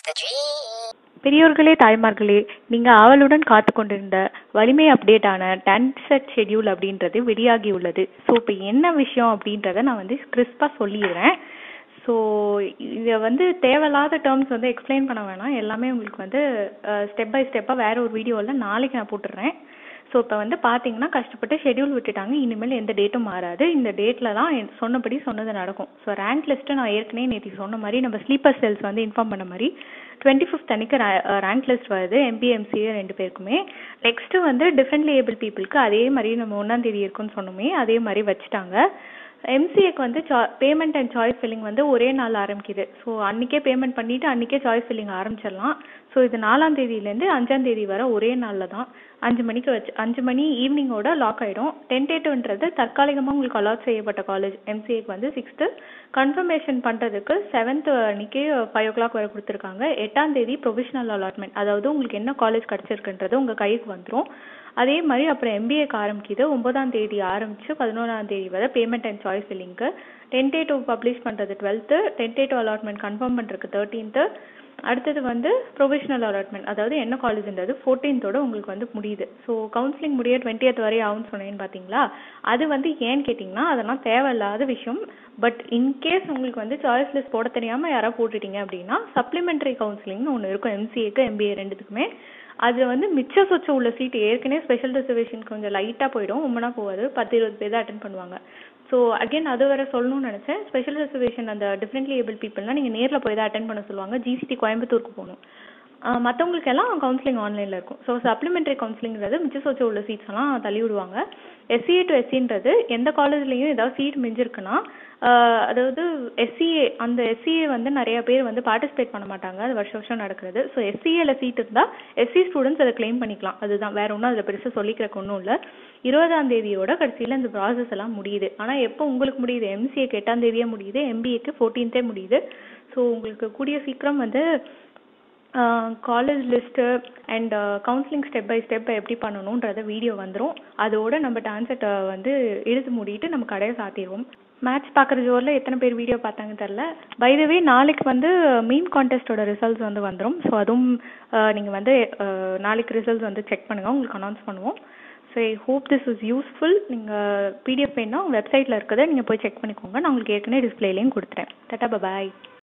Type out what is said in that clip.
the dream. பெரியோர்களே தாய்மார்களே நீங்க ஆவலுடன் காத்து கொண்டிருந்த வலிமை அப்டேட் ஆன டான்செட் ஷெட்யூல் அப்படின்றது வெளியாகி உள்ளது ஸோ இப்போ என்ன விஷயம் அப்படின்றத நான் வந்து கிறிஸ்பாக சொல்லிடுறேன் ஸோ இதை வந்து தேவையில்லாத டேர்ம்ஸ் வந்து எக்ஸ்பிளைன் பண்ண வேணாம் எல்லாமே உங்களுக்கு வந்து ஸ்டெப் பை ஸ்டெப்பாக வேற ஒரு வீடியோவில் நாளைக்கு நான் போட்டுடுறேன் ஸோ இப்போ வந்து பார்த்தீங்கன்னா கஷ்டப்பட்டு ஷெட்யூல் விட்டுட்டாங்க இனிமேல் எந்த டேட்டும் மாறாது இந்த டேட்டில் தான் என் சொன்னபடி சொன்னது நடக்கும் ஸோ ரேங்க் லிஸ்ட்டு நான் ஏற்கனவே நேற்று சொன்ன மாதிரி நம்ம ஸ்லீப்பர் செல்ஸ் வந்து இன்ஃபார்ம் பண்ண மாதிரி டுவெண்ட்டி ஃபிஃப்த் அன்னைக்கு ரேங்க் லிஸ்ட் வருது எம்பிஎம்சிஏ ரெண்டு பேருக்குமே நெக்ஸ்ட்டு வந்து டிஃப்ரெண்ட்லி ஏபிள் பீப்புளுக்கு அதே மாதிரி நம்ம ஒன்றாம் தேதி இருக்குன்னு சொன்னோமே அதே மாதிரி வச்சுட்டாங்க எம்சிஏக்கு வந்து பேமெண்ட் அண்ட் சாய்ஸ் ஃபில்லிங் வந்து ஒரே நாள் ஆரம்பிக்குது ஸோ அன்றைக்கே பேமெண்ட் பண்ணிவிட்டு அன்றைக்கே சாய்ஸ் ஃபில்லிங் ஆரம்பிச்சிடலாம் ஸோ இது நாலாம் தேதியிலேருந்து அஞ்சாம் தேதி வர ஒரே நாளில் தான் அஞ்சு மணிக்கு வச்சு அஞ்சு மணி ஈவினிங்கோட லாக் ஆகிடும் டென்டேட்டிவ்ன்றது தற்காலிகமாக உங்களுக்கு அலாட் செய்யப்பட்ட காலேஜ் எம்சிஏக்கு வந்து சிக்ஸ்த்து கன்ஃபர்மேஷன் பண்ணுறதுக்கு செவன்த் அன்றைக்கி ஃபைவ் ஓ கிளாக் வரை கொடுத்துருக்காங்க எட்டாம் தேதி ப்ரொவிஷனல் அலாட்மெண்ட் அதாவது உங்களுக்கு என்ன காலேஜ் கிடச்சிருக்குன்றது உங்கள் கைக்கு வந்துடும் அதே மாதிரி அப்புறம் எம்பிஏக்கு ஆரம்பிக்குது ஒன்பதாம் தேதி ஆரம்பிச்சு பதினோராம் தேதி வரை பேமெண்ட் அண்ட் சாய்ஸ் ஃபில்லிங்க்கு டென்டேட்டிவ் பப்ளிஷ் பண்ணுறது டுவெல்த்து டென்டேட்டிவ் அலாட்மெண்ட் கன்ஃபார்ம் பண்ணுறதுக்கு தேர்ட்டீன்த்து அடுத்தது வந்து ப்ரொவிஷனல் அலாட்மெண்ட் அதாவது என்ன காலேஜ்ன்றது ஃபோர்டீன்த்தோட உங்களுக்கு வந்து முடியுது ஸோ கவுன்சிலிங் முடிய டுவெண்ட்டியத் வரை ஆகும்னு சொன்னேன்னு பார்த்தீங்களா அது வந்து ஏன்னு கேட்டிங்கன்னா அதெல்லாம் தேவையில்லாத விஷயம் பட் இன்கேஸ் உங்களுக்கு வந்து சாய்ஸ் லிஸ்ட் போட தெரியாமல் யாராவது போட்டுட்டீங்க அப்படின்னா சப்ளிமெண்ட்ரி கவுன்சிலிங்னு ஒன்று இருக்கும் எம்சிஏக்கு எம்பிஏ ரெண்டுத்துக்குமே அதில் வந்து மிச்ச சொச்ச உள்ள சீட் ஏற்கனவே ஸ்பெஷல் ரிசர்வேஷன் கொஞ்சம் லைட்டாக போயிடும் உமனா போகாது பத்து இருபது பேர் தான் அட்டன் பண்ணுவாங்க ஸோ அகைன் அது வேற சொல்லணும்னு நினச்சேன் ஸ்பெஷல் ரிசர்வேஷன் அந்த டிஃப்ரெண்ட்லி ஏபிள் பீப்புள்லாம் நீங்கள் நேரில் போய் தான் அட்டன் பண்ண சொல்லுவாங்க ஜிசிடி கோயம்புத்தூருக்கு போகணும் மற்றவங்களுக்கு எல்லாம் கவுன்சிலிங் ஆன்லைனில் இருக்கும் ஸோ சப்ளிமெண்ட்ரி கவுன்சிலிங்கிறது மிச்ச சொச்ச உள்ள சீட்ஸ் எல்லாம் தள்ளி விடுவாங்க எஸ்சிஏ டு எஸ்சின்றது எந்த காலேஜ்லேயும் ஏதாவது சீட் மிஞ்சிருக்குன்னா அதாவது எஸ்சிஏ அந்த எஸ்சிஏ வந்து நிறைய பேர் வந்து பார்ட்டிசிபேட் பண்ண மாட்டாங்க அது வருஷம் வருஷம் நடக்கிறது ஸோ எஸ்சிஏல சீட் இருந்தால் எஸ்சி ஸ்டூடெண்ட்ஸ் அதை கிளைம் பண்ணிக்கலாம் அதுதான் வேற ஒன்றும் அதில் பெருசாக சொல்லிக்கிறக்கு ஒன்றும் இல்லை இருபதாம் தேதியோட கடைசியில் இந்த ப்ராசஸ் எல்லாம் முடியுது ஆனால் எப்போ உங்களுக்கு முடியுது எம்சிஏக்கு எட்டாம் தேதியே முடியுது எம்பிஏக்கு ஃபோர்டீன்த்தே முடியுது ஸோ உங்களுக்கு கூடிய சீக்கிரம் வந்து college list and counselling step by step எப்படி பண்ணணுன்றத வீடியோ வந்துடும் அதோட நம்ம டான்ஸை வந்து இழுத்து மூடிட்டு நம்ம கடையை சாத்திடுவோம் மேட்ச் பார்க்குற ஜோரில் எத்தனை பேர் வீடியோ பார்த்தாங்க தெரில பைதவே நாளைக்கு வந்து மீன் கான்டெஸ்ட்டோட ரிசல்ட்ஸ் வந்து வந்துடும் ஸோ அதுவும் நீங்கள் வந்து நாளைக்கு ரிசல்ட்ஸ் வந்து செக் பண்ணுங்கள் உங்களுக்கு அனௌன்ஸ் பண்ணுவோம் so I hope this is useful நீங்கள் பிடிஎஃப் வேணால் வெப்சைட்டில் இருக்கிறத நீங்கள் போய் செக் பண்ணிக்கோங்க நான் உங்களுக்கு ஏற்கனவே டிஸ்பிளேலையும் கொடுத்துறேன் டட்டா பாய்